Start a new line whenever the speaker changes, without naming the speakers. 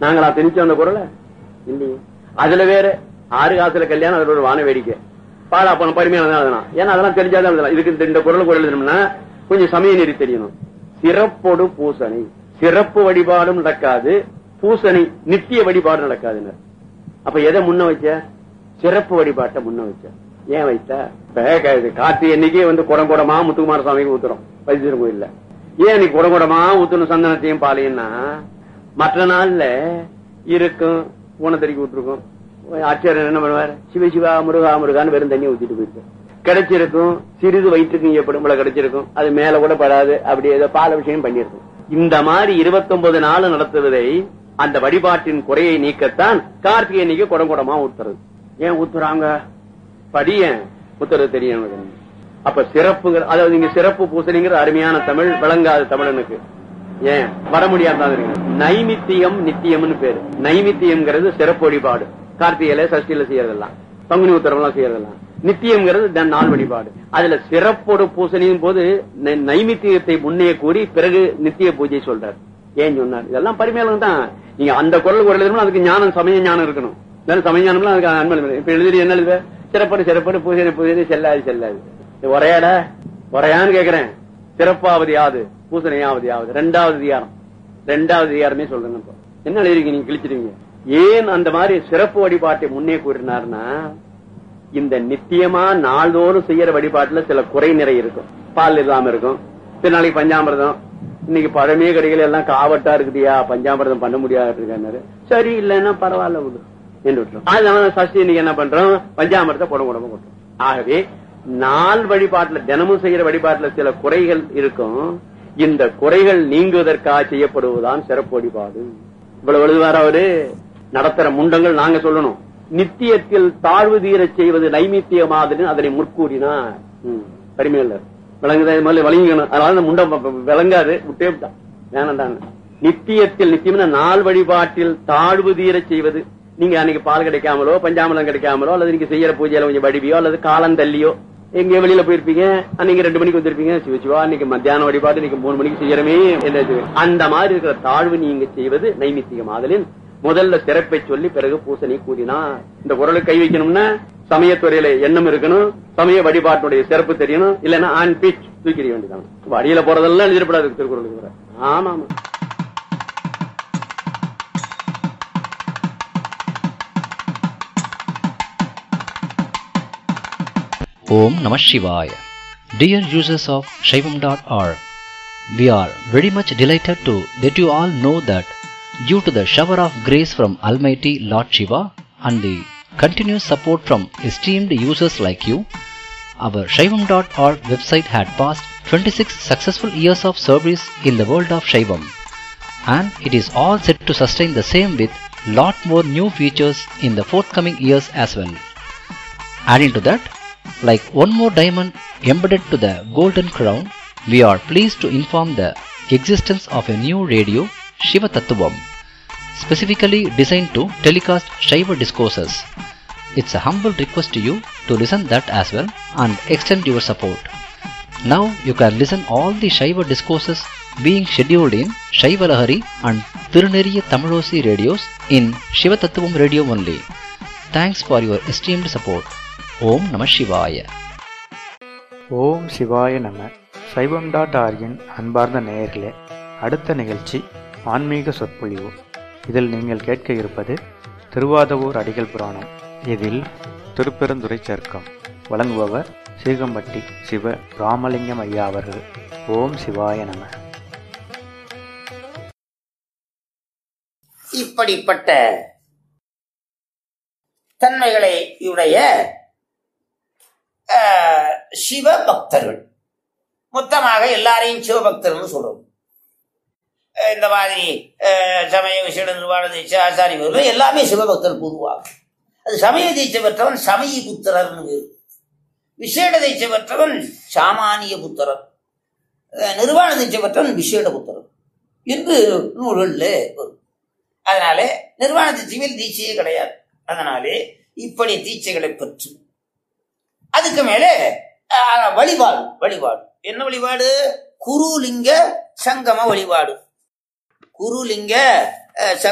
நாங்களா திணிச்சோம் அந்த குரலை இல்லையே அதுல வேற ஆறு காசுல கல்யாணம் அதுல ஒரு வான வேடிக்கை பாடா போன பரிமையான தான் எழுதலாம் ஏன்னா அதெல்லாம் தெரிஞ்சாதான் எழுதலாம் இதுக்கு இந்த- இந்த குரல் குரல் எழுதணும்னா கொஞ்சம் சமய நெறி தெரியணும் சிறப்போடு பூசணி சிறப்பு வழிபாடும் நடக்காது பூசணி நித்திய வழிபாடு நடக்காதுன்னு அப்ப எதை முன்ன வச்ச சிறப்பு வழிபாட்டை முன்ன வச்ச ஏன் வைத்த இப்ப க- இது கார்த்திகை அன்னைக்கு வந்து குடம் குடமா முத்துக்குமார சாமிக்கு ஊத்துறோம் வைத்தீஸ்வரன் கோயில்ல ஏன் நீ குடம் குடமா ஊத்தணும் சந்தனத்தையும் பாலையும்னா மற்ற நாள்ல இருக்கும் ஊனத்தறிக்கு ஊத்துருக்கும் ஆச்சாரியர் என்ன பண்ணுவார் சிவ சிவா முருகா முருகான்னு வெறும் தண்ணி ஊத்திட்டு போயிட்டு கிடைச்சிருக்கும் சிறிது வயிற்றுக்கு ஏற்படும் போல கிடைச்சிருக்கும் அது மேல கூட படாது அப்படி ஏதோ பால விஷயம் பண்ணிருக்கும் இந்த மாதிரி 29 நாள் நடத்துவதை அந்த வழிபாட்டின் குறையை நீக்கத்தான் கார்த்திகை அன்னைக்கு குடம் குடமா ஊத்துறது ஏன் ஊத்துறாங்க படியேன் ஊத்துறது தெரியும் எனக்கு. அப்ப சிறப்புகள் அதாவது நீங்க சிறப்பு பூசணிங்கிற அருமையான தமிழ் விளங்காத தமிழனுக்கு ஏன் வர முடியாதான் இருக்கு நைமித்தியம் நித்தியம்னு பேரு நைமித்தியம்ங்கிறது சிறப்பு வழிபாடு கார்த்திகையில சஷ்டியில செய்யறதெல்லாம் பங்குனி உத்தரவெல்லாம் செய்யறதெல்லாம் நித்தியம்ங்கிறது த- நாள் வழிபாடு அதுல சிறப்போடு பூசணியும் போது நை- நைமித்தியத்தை முன்னே கூறி பிறகு நித்திய பூஜை சொல்றார் ஏன் சொன்னார் இதெல்லாம் பரிமேலம் தான் நீங்க அந்த குரல் குரல் எழுதணும் அதுக்கு ஞானம் சமய ஞானம் இருக்கணும் இல்லைன்னா சமய ஞானம்லாம் அதுக்கு அன்பு இல்லை. இப்ப எழுதி என்ன எழுதுவ சிறப்படு சிறப்படு பூஜை பூஜை செல்லாது செல்லாது இது ஒரையாட ஒரையான்னு கேக்குறேன் சிறப்பாவது யாது பூசணையாவது யாது ரெண்டாவது அதிகாரம் ரெண்டாவது அதிகாரமே சொல்றேன் இப்போ என்ன எழுதிருக்கீங்க நீங்க கிழிச்சிருவீங்க ஏன் அந்த மாதிரி சிறப்பு வழிபாட்டை முன்னே கூறினார்னா இந்த நித்தியமா நாள்தோறும் செய்யற வழிபாட்டுல சில குறை நிறை இருக்கும் பால் இல்லாம இருக்கும் சில நாளைக்கு பஞ்சாமிர்தம் இன்னைக்கு பழமைய கடைகள் எல்லாம் காவட்டா இருக்குதியா பஞ்சாமிர்தம் பண்ண முடியாது இருக்காரு சரி இல்லைன்னா பரவாயில்ல விடு என்று விட்டுரும் அதனால சஷ்டி இன்னைக்கு என்ன பண்றோம் பஞ்சாமிர்தம் புடம் உடம்பு கொட்டுறோம் ஆகவே நாள் வழிபாட்டுல தினமும் செய்யற வழிபாட்டுல சில குறைகள் இருக்கும் இந்த குறைகள் நீங்குவதற்காக செய்யப்படுவதுதான் சிறப்பு வழிபாடு இவ்வளவு எழுதுவார் அவரு நடத்துற முண்டங்கள் நாங்க சொல்லணும் நித்தியத்தில் தாழ்வு தீரச் செய்வது நைமித்தியமாதுன்னு அதனை முற்கூறினார் ம், பரிமையாளர் விளங்குதா இது மாதிரி வழங்கிக்கணும் அதனால அந்த முண்டம் ப- ப- விளங்காது விட்டே விட்டான் வேணாண்டாங்க நித்தியத்தில் நித்தியம்னா நாள் வழிபாட்டில் தாழ்வு தீரச் செய்வது நீங்க அன்னைக்கு பால் கிடைக்காமலோ பஞ்சாமலம் கிடைக்காமலோ அல்லது நீங்க செய்யற பூஜையில கொஞ்சம் வடிவியோ அல்லது காலம் தள்ளியோ எங்க வெளியில போயிருப்பீங்க அன்னைக்கு ரெண்டு மணிக்கு வந்திருப்பீங்க சிவ சிவா இன்னைக்கு மத்தியான வழிபாடு இன்னைக்கு மூணு மணிக்கு செய்யறமே என்னது அந்த மாதிரி இருக்கிற தாழ்வு நீங்க செய்வது நைமித்தியம் ஆதலின் முதல்ல சிறப்பை சொல்லி பிறகு பூசணி கூறினார் இந்த குரலுக்கு கை வைக்கணும்னா சமயத்துறையில எண்ணம் இருக்கணும் சமய வழிபாட்டுடைய சிறப்பு தெரியணும் இல்லன்னா ஆன் பீச் தூக்கிட வேண்டியதான் வழியில போறதெல்லாம் எழுதிடப்படாது திருக்குறளுக்கு வர. ஆமா ஆமா
Om Namah Shivaya. Dear users of Shaivam.org, we are very much delighted to let you all know that due to the shower of grace from Almighty Lord Shiva and the continuous support from esteemed users like you, our Shaivam.org website had passed 26 successful years of service in the world of Shaivam and it is all set to sustain the same with lot more new features in the forthcoming years as well. Adding to that, like one more diamond embedded to the golden crown, we are pleased to inform the existence of a new radio, Shiva Tattvam, specifically designed to telecast Shiva discourses. It's a humble request to you to listen that as well and extend your support. Now you can listen all the Shiva discourses being scheduled in Shiva Lahari and Tiruneriya Tamilosi radios in Shiva Tattvam radio only. Thanks for your esteemed support. ஓம் நம சிவாய
ஓம் சிவாய நம சைவம் dot ஆர்கின் அன்பார்ந்த நேயர்களே அடுத்த நிகழ்ச்சி ஆன்மீக சொற்பொழிவு இதில் நீங்கள் கேட்க இருப்பது திருவாதவூர் அடிகள் புராணம் இதில் திருப்பெருந்துறை சர்க்கம் வழங்குபவர் சீகம்பட்டி சிவ ராமலிங்கம் ஐயா அவர்கள் ஓம் சிவாய நம
இப்படிப்பட்ட தன்மைகளை உடைய ஆஹ், சிவ பக்தர்கள் மொத்தமாக எல்லாரையும் சிவபக்தர்னு சொல்றோம் அஹ் இந்த மாதிரி அஹ், சமய விசேட நிர்வாண தீட்சை ஆச்சாரிய இவர்கள் எல்லாமே சிவபக்தர் பொதுவாக அது சமய தீட்சை பெற்றவன் சமய புத்திரர்னு பேரு. விசேட தீட்சை பெற்றவன் சாமானிய புத்திரன் அஹ், நிர்வாண தீட்சை பெற்றவன் விசேட புத்திரன் என்று நூல்களில் வரும் அதனாலே நிர்வாண தீட்சையில் தீட்சையே கிடையாது அதனாலே இப்படி தீட்சைகளை பெற்று அதுக்கு மேலே ஆஹ், வழிபாடு வழிபாடு என்ன வழிபாடு குருலிங்க சங்கம வழிபாடு குருலிங்க அஹ்,